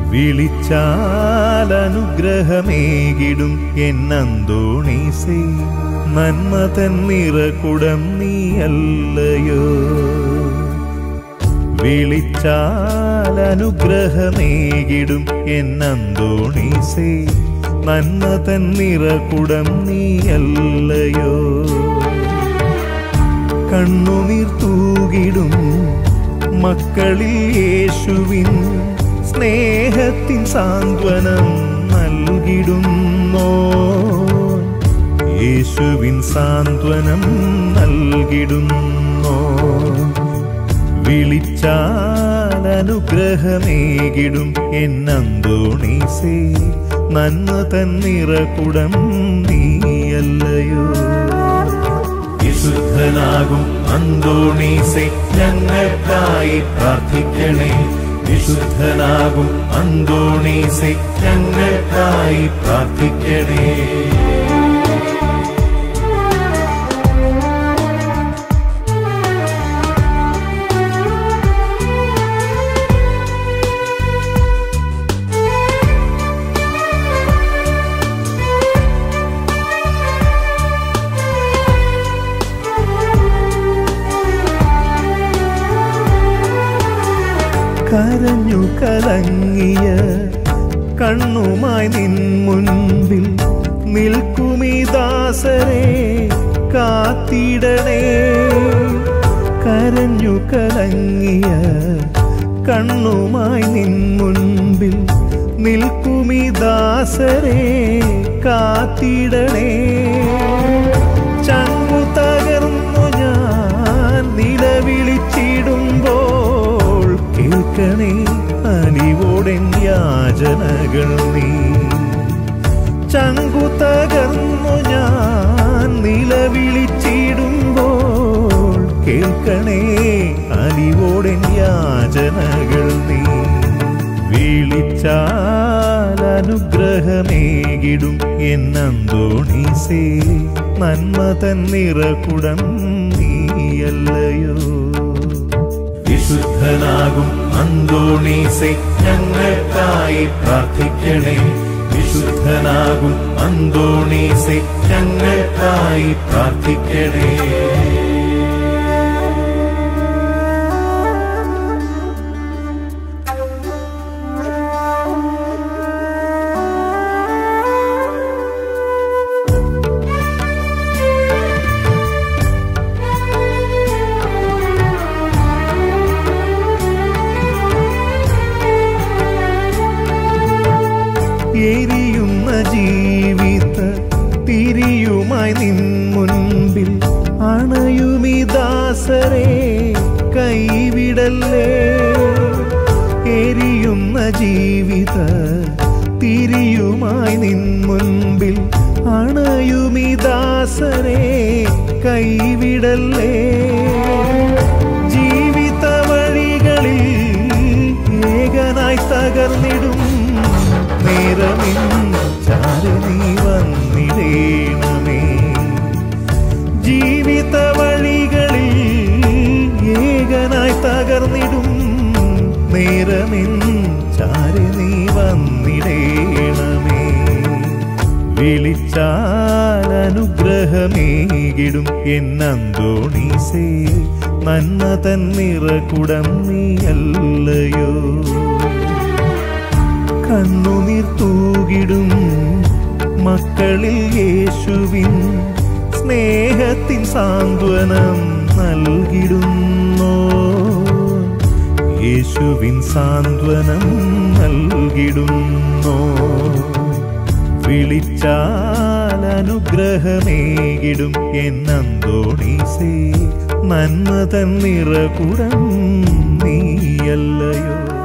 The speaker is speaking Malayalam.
വിളിച്ചാൽ അനുഗ്രഹമേകിടും എന്നന്തോണീസേ നന്മ തന്നിറകുടം നീയല്ലയോ വിളിച്ചാൽ അനുഗ്രഹമേകിടും എന്നന്തോണീസേ നന്മ തന്നിറകുടം നീയല്ലയോ കണ്ണുനീർ തൂകിടും മക്കളിൽ യേശുവിൻ സ്നേഹത്തിൻ സാന്ത്വനം നൽകിടുന്നോ യേശുവിൻ സാന്ത്വനം നൽകിടുന്നോ വിളിച്ചാൽ അനുഗ്രഹമേകിടും എന്നന്തോണീസേ നന്മ തന്നിറകുടം നീയല്ലയോ വിശുദ്ധനാകും അന്തോണീസെ ഞങ്ങൾക്കായി പ്രാർത്ഥിക്കണേ വിശുദ്ധനാകും അന്തോണീസെ ഞങ്ങൾക്കായി പ്രാർത്ഥിക്കണേ കരഞ്ഞു കലങ്ങിയ കണ്ണുമായി നിൻ മുൻപിൽ നിൽക്കുമീ ദാസരെ കാത്തിടണേ കരഞ്ഞു കലങ്ങിയ കണ്ണുമായി നിൻ മുൻപിൽ നിൽക്കുമീ ദാസരെ കാത്തിടണേ ചങ്ങു തകർന്നു ഞാൻ നിലവിളിച്ചിടുമ്പോൾ കേൾക്കണേ അലിവോടെൻ യാചനകൾ നീ ചങ്കു തകർന്നു ഞാൻ നിലവിളിച്ചിടുമ്പോൾ കേൾക്കണേ അലിവോടെൻ യാചനകൾ നീ വിളിച്ചാൽ അനുഗ്രഹമേകിടും എന്നന്തോണീസേ നന്മ തന്നിറകുടം നീയല്ലയോ വിശുദ്ധനാകും അന്തോണീസെ ഞങ്ങൾക്കായി പ്രാർത്ഥിക്കണേ വിശുദ്ധനാകും അന്തോണീസെ ഞങ്ങൾക്കായി പ്രാർത്ഥിക്കണേ എരിയുന്ന ജീവിത തിരിയുമായി നിൻ മുൻപിൽ അണയുമി ദാസരെ കൈവിടല്ലേ എരിയുന്ന ജീവിത തിരിയുമായി നിൻ മുൻപിൽ അണയുമി ദാസരെ കൈവിടല്ലേ ജീവിത വഴികളിൽ ഏകനായി തകർന്നിടും നേരമിൻ ചാരി നീ വന്നിടേണമേ ജീവിത വഴികളിൽ ഏകനായി തകർന്നിടും നേരമിൻ ചാരി നീ വന്നിടേണമേ വിളിച്ചാൽ അനുഗ്രഹമേകിടും എന്നന്തോണീസേ നന്മ തന്നിറകുടം നീയല്ലയോ കണ്ണുനീർ തൂകിടും മക്കളിൽ യേശുവിൻ സ്നേഹത്തിൻ സാന്ത്വനം നൽകിടുന്നോ യേശുവിൻ സാന്ത്വനം നൽകിടുന്നോ വിളിച്ചാൽ അനുഗ്രഹമേകിടും എന്നന്തോണീസേ നന്മ തന്നിറകുടം നീയല്ലയോ